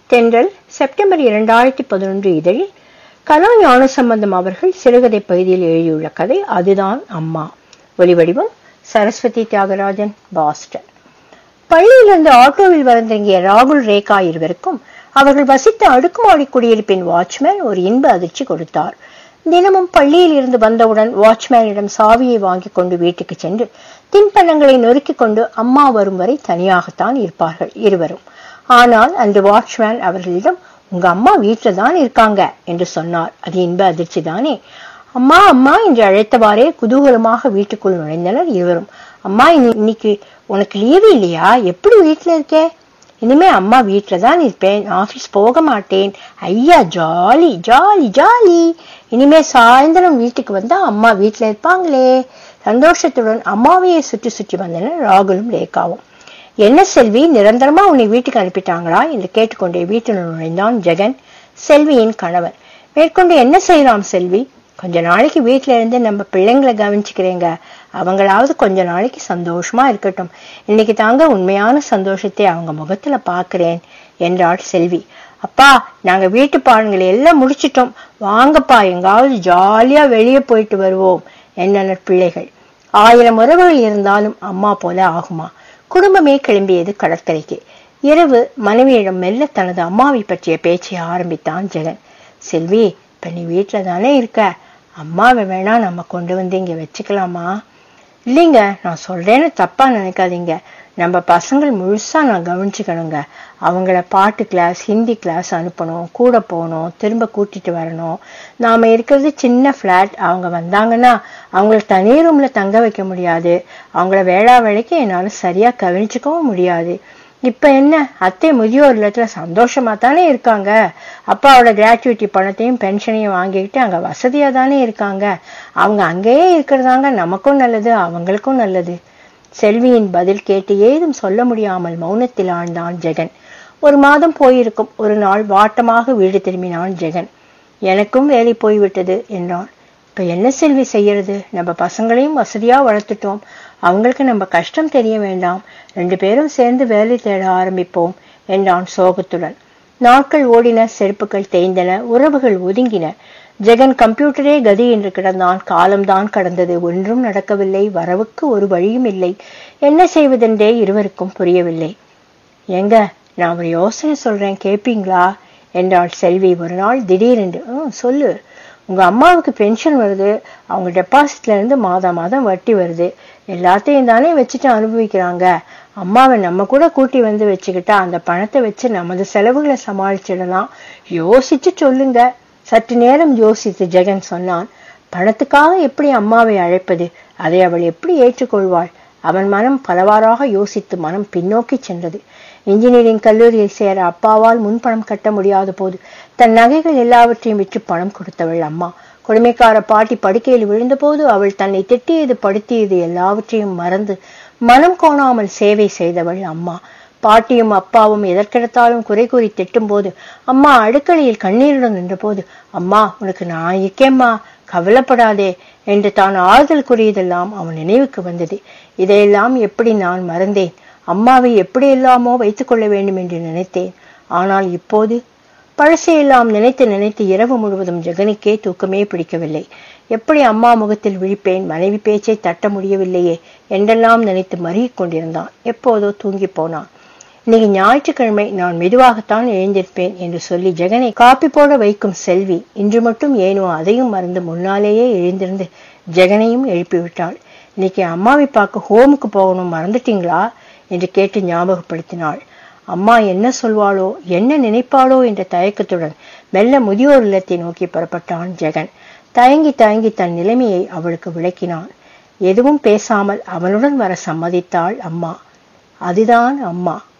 தென்றல் செப்டம்பர் இரண்டாயிரத்தி பதினொன்று இதழில் கலா ஞானசம்பந்தம் அவர்கள் சிறுகதை பகுதியில் எழுதியுள்ள கதை அதுதான் அம்மா ஒலிவடிவம் சரஸ்வதி தியாகராஜன் பாஸ்டன் பள்ளியிலிருந்து ஆட்டோவில் வந்திறங்கிய ராகுல் ரேகா இருவருக்கும் அவர்கள் வசித்த அடுக்குமாடி குடியிருப்பின் வாட்ச்மேன் ஒரு இன்ப அதிர்ச்சி கொடுத்தார் தினமும் பள்ளியில் இருந்து வந்தவுடன் வாட்ச்மேனிடம் சாவியை வாங்கிக் கொண்டு வீட்டுக்கு சென்று தின்பண்டங்களை நொறுக்கிக் கொண்டு அம்மா வரும் வரை தனியாகத்தான் இருப்பார்கள் இருவரும் ஆனால் அன்று வாட்ச்மேன் அவர்களிடம் உங்க அம்மா வீட்டில தான் இருக்காங்க என்று சொன்னார் அது இன்ப அதிர்ச்சி தானே அம்மா அம்மா என்று அழைத்தவாறே குதூகலமாக வீட்டுக்குள் நுழைந்தனர் இருவரும் அம்மா இன்னைக்கு உனக்கு லீவு இல்லையா எப்படி வீட்டுல இருக்கே இனிமே அம்மா வீட்டுல தான் இருப்பேன் ஆபீஸ் போக மாட்டேன் ஐயா ஜாலி ஜாலி ஜாலி இனிமே சாயந்தரம் வீட்டுக்கு வந்தா அம்மா வீட்டுல இருப்பாங்களே சந்தோஷத்துடன் அம்மாவையே சுற்றி சுற்றி வந்தனர் ராகுலும் ரேகாவும் என்ன செல்வி நிரந்தரமா உன்னை வீட்டுக்கு அனுப்பிட்டாங்களா என்று கேட்டுக்கொண்டே வீட்டில் நுழைந்தான் ஜெகன் செல்வியின் கணவன் மேற்கொண்டு என்ன செய்யலாம் செல்வி கொஞ்ச நாளைக்கு வீட்டுல இருந்து நம்ம பிள்ளைங்களை கவனிச்சுக்கிறேங்க அவங்களாவது கொஞ்ச நாளைக்கு சந்தோஷமா இருக்கட்டும் இன்னைக்கு தாங்க உண்மையான சந்தோஷத்தை அவங்க முகத்துல பாக்குறேன் என்றாள் செல்வி அப்பா நாங்க வீட்டு பாடங்களை எல்லாம் முடிச்சிட்டோம் வாங்கப்பா எங்காவது ஜாலியா வெளியே போயிட்டு வருவோம் என்றனர் பிள்ளைகள் ஆயிரம் உறவுகள் இருந்தாலும் அம்மா போல ஆகுமா குடும்பமே கிளம்பியது கடற்கரைக்கு இரவு மனைவியிடம் மெல்ல தனது அம்மாவை பற்றிய பேச்சை ஆரம்பித்தான் ஜெகன் செல்வி இப்ப நீ வீட்டுல தானே இருக்க அம்மாவை வேணா நம்ம கொண்டு வந்து இங்க வச்சுக்கலாமா இல்லைங்க நான் சொல்றேன்னு தப்பா நினைக்காதீங்க நம்ம பசங்கள் முழுசா நான் கவனிச்சுக்கணுங்க அவங்கள பாட்டு கிளாஸ் ஹிந்தி கிளாஸ் அனுப்பணும் கூட போகணும் திரும்ப கூட்டிட்டு வரணும் நாம இருக்கிறது சின்ன ஃபிளாட் அவங்க வந்தாங்கன்னா அவங்கள தனி ரூம்ல தங்க வைக்க முடியாது அவங்கள வேளா வேலைக்கு என்னால சரியா கவனிச்சுக்கவும் முடியாது இப்ப என்ன அத்தை முதியோர் இல்லத்துல சந்தோஷமா தானே இருக்காங்க அப்பாவோட கிராச்சுவிட்டி பணத்தையும் பென்ஷனையும் வாங்கிக்கிட்டு அங்க வசதியா தானே இருக்காங்க அவங்க அங்கேயே இருக்கிறதாங்க நமக்கும் நல்லது அவங்களுக்கும் நல்லது செல்வியின் பதில் கேட்டு ஏதும் சொல்ல முடியாமல் மௌனத்தில் ஆழ்ந்தான் ஜெகன் ஒரு மாதம் போயிருக்கும் ஒரு நாள் வாட்டமாக வீடு திரும்பினான் ஜெகன் எனக்கும் வேலை போய்விட்டது என்றான் இப்ப என்ன செல்வி செய்யறது நம்ம பசங்களையும் வசதியா வளர்த்துட்டோம் அவங்களுக்கு நம்ம கஷ்டம் தெரிய வேண்டாம் ரெண்டு பேரும் சேர்ந்து வேலை தேட ஆரம்பிப்போம் என்றான் சோகத்துடன் நாட்கள் ஓடின செருப்புகள் தேய்ந்தன உறவுகள் ஒதுங்கின ஜெகன் கம்ப்யூட்டரே கதி என்று கிடந்தான் காலம்தான் கடந்தது ஒன்றும் நடக்கவில்லை வரவுக்கு ஒரு வழியும் இல்லை என்ன செய்வதென்றே இருவருக்கும் புரியவில்லை எங்க நான் ஒரு யோசனை சொல்றேன் கேப்பீங்களா என்றாள் செல்வி ஒரு நாள் திடீரென்று சொல்லு உங்க அம்மாவுக்கு பென்ஷன் வருது அவங்க டெபாசிட்ல இருந்து மாதம் மாதம் வட்டி வருது எல்லாத்தையும் தானே வச்சுட்டு அனுபவிக்கிறாங்க அம்மாவை நம்ம கூட கூட்டி வந்து வச்சுக்கிட்டா அந்த பணத்தை வச்சு நமது செலவுகளை சமாளிச்சிடலாம் யோசிச்சு சொல்லுங்க சற்று நேரம் யோசித்து ஜெகன் சொன்னான் பணத்துக்காக எப்படி அம்மாவை அழைப்பது அதை அவள் எப்படி ஏற்றுக்கொள்வாள் அவன் மனம் பலவாறாக யோசித்து மனம் பின்னோக்கி சென்றது இன்ஜினியரிங் கல்லூரியில் சேர அப்பாவால் முன்பணம் கட்ட முடியாத போது தன் நகைகள் எல்லாவற்றையும் விற்று பணம் கொடுத்தவள் அம்மா கொடுமைக்கார பாட்டி படுக்கையில் விழுந்தபோது அவள் தன்னை திட்டியது படுத்தியது எல்லாவற்றையும் மறந்து மனம் கோணாமல் சேவை செய்தவள் அம்மா பாட்டியும் அப்பாவும் எதற்கெடுத்தாலும் குறை கூறி திட்டும் போது அம்மா அடுக்கலையில் கண்ணீருடன் நின்றபோது அம்மா உனக்கு நான் இருக்கேம்மா கவலைப்படாதே என்று தான் ஆறுதல் கூறியதெல்லாம் அவன் நினைவுக்கு வந்தது இதையெல்லாம் எப்படி நான் மறந்தேன் அம்மாவை எப்படியெல்லாமோ வைத்துக் கொள்ள வேண்டும் என்று நினைத்தேன் ஆனால் இப்போது பழசையெல்லாம் நினைத்து நினைத்து இரவு முழுவதும் ஜெகனுக்கே தூக்கமே பிடிக்கவில்லை எப்படி அம்மா முகத்தில் விழிப்பேன் மனைவி பேச்சை தட்ட முடியவில்லையே என்றெல்லாம் நினைத்து மருகிக் கொண்டிருந்தான் எப்போதோ தூங்கி போனான் இன்னைக்கு ஞாயிற்றுக்கிழமை நான் மெதுவாகத்தான் எழுந்திருப்பேன் என்று சொல்லி ஜெகனை காப்பி போட வைக்கும் செல்வி இன்று மட்டும் ஏனோ அதையும் மறந்து முன்னாலேயே எழுந்திருந்து ஜெகனையும் எழுப்பிவிட்டாள் இன்னைக்கு அம்மாவை பார்க்க ஹோமுக்கு போகணும் மறந்துட்டீங்களா என்று கேட்டு ஞாபகப்படுத்தினாள் அம்மா என்ன சொல்வாளோ என்ன நினைப்பாளோ என்ற தயக்கத்துடன் மெல்ல முதியோர் இல்லத்தை நோக்கி புறப்பட்டான் ஜெகன் தயங்கி தயங்கி தன் நிலைமையை அவளுக்கு விளக்கினான் எதுவும் பேசாமல் அவனுடன் வர சம்மதித்தாள் அம்மா அதுதான் அம்மா